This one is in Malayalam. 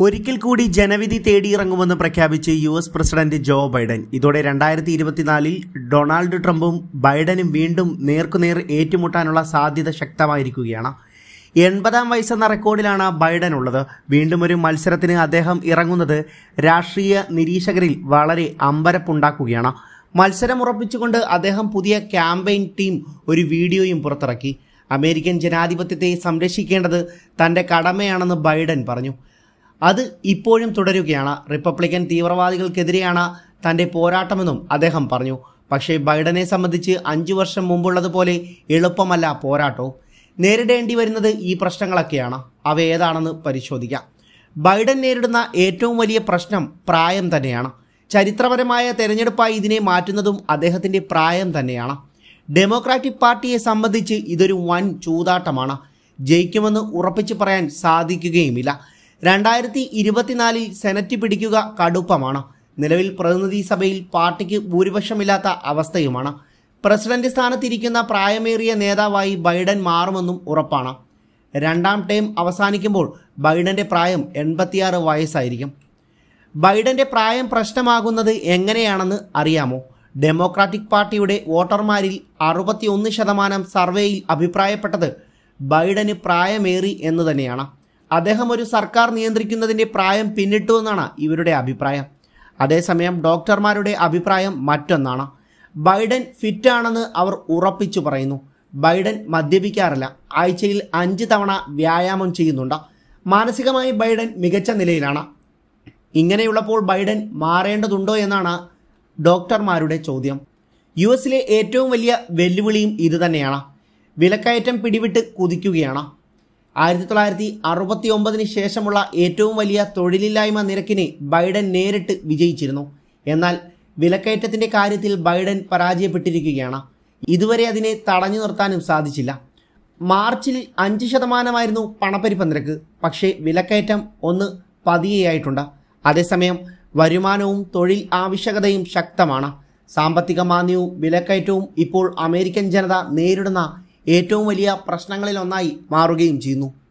ഒരിക്കൽ കൂടി ജനവിധി തേടിയിറങ്ങുമെന്ന് പ്രഖ്യാപിച്ച് U S president Joe Biden ഇതോടെ രണ്ടായിരത്തി ഇരുപത്തിനാലിൽ ഡൊണാൾഡ് ട്രംപും ബൈഡനും വീണ്ടും നേർക്കുനേർ ഏറ്റുമുട്ടാനുള്ള സാധ്യത ശക്തമായിരിക്കുകയാണ് എൺപതാം വയസ്സെന്ന റെക്കോർഡിലാണ് ബൈഡൻ ഉള്ളത് വീണ്ടും ഒരു മത്സരത്തിന് അദ്ദേഹം ഇറങ്ങുന്നത് രാഷ്ട്രീയ നിരീക്ഷകരിൽ വളരെ അമ്പരപ്പുണ്ടാക്കുകയാണ് മത്സരം ഉറപ്പിച്ചുകൊണ്ട് അദ്ദേഹം പുതിയ ക്യാമ്പയിൻ ടീം ഒരു വീഡിയോയും പുറത്തിറക്കി അമേരിക്കൻ ജനാധിപത്യത്തെ സംരക്ഷിക്കേണ്ടത് തൻ്റെ കടമയാണെന്ന് ബൈഡൻ പറഞ്ഞു അത് ഇപ്പോഴും തുടരുകയാണ് റിപ്പബ്ലിക്കൻ തീവ്രവാദികൾക്കെതിരെയാണ് തൻ്റെ പോരാട്ടമെന്നും അദ്ദേഹം പറഞ്ഞു പക്ഷേ ബൈഡനെ സംബന്ധിച്ച് അഞ്ചു വർഷം മുമ്പുള്ളതുപോലെ എളുപ്പമല്ല പോരാട്ടവും നേരിടേണ്ടി വരുന്നത് ഈ പ്രശ്നങ്ങളൊക്കെയാണ് അവ ഏതാണെന്ന് പരിശോധിക്കാം ബൈഡൻ നേരിടുന്ന ഏറ്റവും വലിയ പ്രശ്നം പ്രായം തന്നെയാണ് ചരിത്രപരമായ തെരഞ്ഞെടുപ്പായി ഇതിനെ മാറ്റുന്നതും അദ്ദേഹത്തിൻ്റെ പ്രായം തന്നെയാണ് ഡെമോക്രാറ്റിക് പാർട്ടിയെ സംബന്ധിച്ച് ഇതൊരു വൻ ചൂതാട്ടമാണ് ജയിക്കുമെന്ന് ഉറപ്പിച്ചു പറയാൻ സാധിക്കുകയുമില്ല രണ്ടായിരത്തി ഇരുപത്തിനാലിൽ സെനറ്റ് പിടിക്കുക കടുപ്പമാണ് നിലവിൽ പ്രതിനിധി സഭയിൽ പാർട്ടിക്ക് ഭൂരിപക്ഷമില്ലാത്ത അവസ്ഥയുമാണ് പ്രസിഡന്റ് സ്ഥാനത്തിരിക്കുന്ന പ്രായമേറിയ നേതാവായി ബൈഡൻ മാറുമെന്നും ഉറപ്പാണ് രണ്ടാം ടേം അവസാനിക്കുമ്പോൾ ബൈഡന്റെ പ്രായം എൺപത്തിയാറ് വയസ്സായിരിക്കും ബൈഡന്റെ പ്രായം പ്രശ്നമാകുന്നത് എങ്ങനെയാണെന്ന് അറിയാമോ ഡെമോക്രാറ്റിക് പാർട്ടിയുടെ വോട്ടർമാരിൽ അറുപത്തിയൊന്ന് ശതമാനം സർവേയിൽ അഭിപ്രായപ്പെട്ടത് ബൈഡന് പ്രായമേറി എന്ന് തന്നെയാണ് അദ്ദേഹം ഒരു സർക്കാർ നിയന്ത്രിക്കുന്നതിൻ്റെ പ്രായം പിന്നിട്ടു എന്നാണ് ഇവരുടെ അഭിപ്രായം അതേസമയം ഡോക്ടർമാരുടെ അഭിപ്രായം മറ്റൊന്നാണ് ബൈഡൻ ഫിറ്റാണെന്ന് അവർ ഉറപ്പിച്ചു പറയുന്നു ബൈഡൻ മദ്യപിക്കാറില്ല ആഴ്ചയിൽ അഞ്ച് തവണ വ്യായാമം ചെയ്യുന്നുണ്ട് മാനസികമായി ബൈഡൻ മികച്ച നിലയിലാണ് ഇങ്ങനെയുള്ളപ്പോൾ ബൈഡൻ മാറേണ്ടതുണ്ടോ എന്നാണ് ഡോക്ടർമാരുടെ ചോദ്യം യു എസിലെ ഏറ്റവും വലിയ വെല്ലുവിളിയും ഇതുതന്നെയാണ് വിലക്കയറ്റം പിടിവിട്ട് കുതിക്കുകയാണ് ആയിരത്തി തൊള്ളായിരത്തി അറുപത്തി ഒമ്പതിന് ശേഷമുള്ള ഏറ്റവും വലിയ തൊഴിലില്ലായ്മ നിരക്കിനെ ബൈഡൻ നേരിട്ട് വിജയിച്ചിരുന്നു എന്നാൽ വിലക്കയറ്റത്തിന്റെ കാര്യത്തിൽ ബൈഡൻ പരാജയപ്പെട്ടിരിക്കുകയാണ് ഇതുവരെ അതിനെ തടഞ്ഞു നിർത്താനും സാധിച്ചില്ല മാർച്ചിൽ അഞ്ച് ശതമാനമായിരുന്നു പണപ്പെരുപ്പ നിരക്ക് പക്ഷേ വിലക്കയറ്റം ഒന്ന് പതിയെയായിട്ടുണ്ട് അതേസമയം വരുമാനവും തൊഴിൽ ആവശ്യകതയും ശക്തമാണ് സാമ്പത്തിക മാന്ദ്യവും വിലക്കയറ്റവും ഇപ്പോൾ അമേരിക്കൻ ജനത നേരിടുന്ന ഏറ്റവും വലിയ പ്രശ്നങ്ങളിലൊന്നായി മാറുകയും ചെയ്യുന്നു